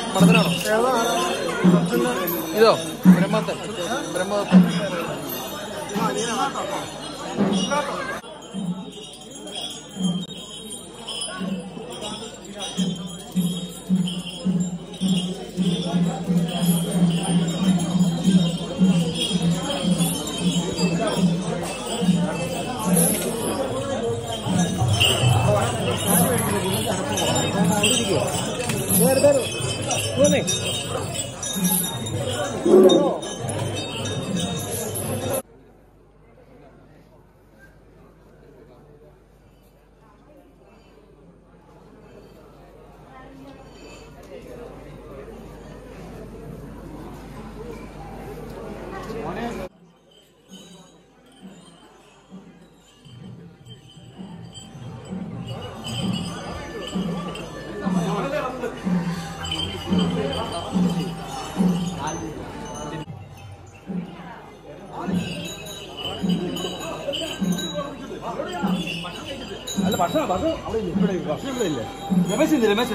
മടത്തിനാണോ ഇതോ ബ്രഹ്മത്തൻ ബ്രഹ്മദത്തൻ അല്ല ഭക്ഷണം ഭക്ഷണം അവിടെ ഇല്ല ഇവിടെ ഭക്ഷണം ഇവിടെ ഇല്ലേ രമേശ് ഇല്ലേ രമേശ്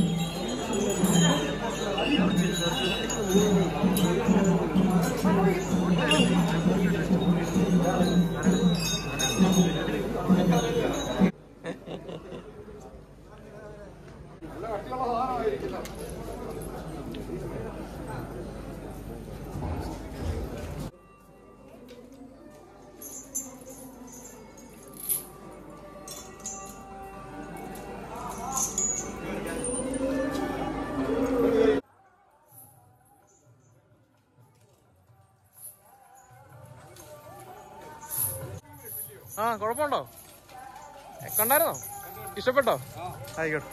ആ കുഴപ്പമുണ്ടോ കണ്ടായിരുന്നോ ഇഷ്ടപ്പെട്ടോ ആയിക്കോട്ടെ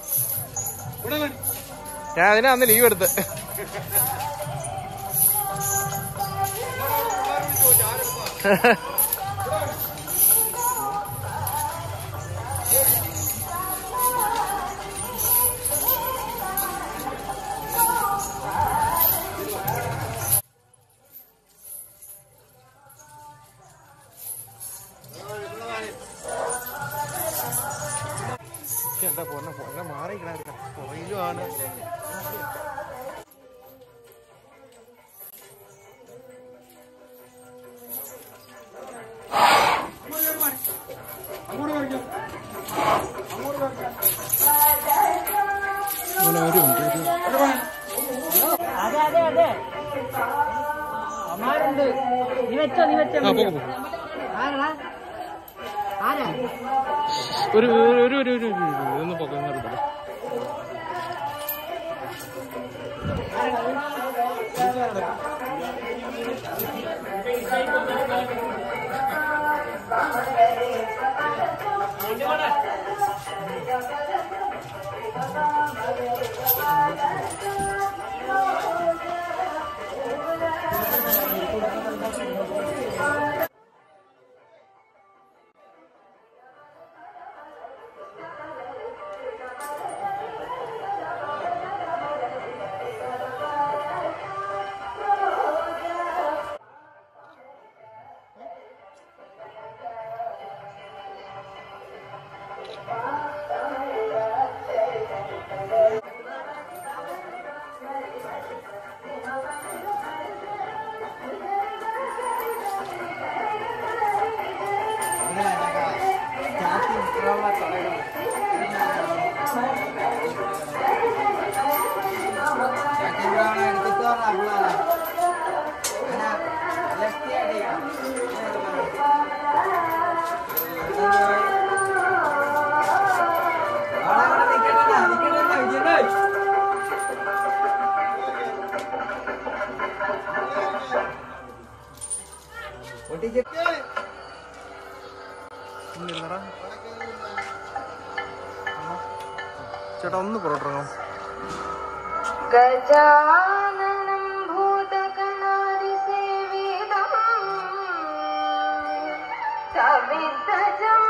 ഞാൻ അതിനാ അന്ന് ലീവ് എടുത്ത് എന്താ പൊന്നെ പൊന്നെ മാറിയിക്കണ പുറയിലുമാണ് ഇങ്ങനെ ഒരു മിനിറ്റ്, ഒരു അതെ അതെ അതെ അമ്മാരുണ്ട് നീ വെച്ചോ നീ വെച്ചോ ആ പോകെ പോകെ ആരാ ആരാ ഒരു ഒരു ഒരു ഒരു ഒരു ഒരു ഒന്ന് പൊക്കെ ഒന്ന് എടുത്തോ ഇന്നില്ലടാ. ചേട്ടാ ഒന്ന് പുറത്തിറങ്ങാം गजाननं भूतगणादिसेवितम् सवितजम्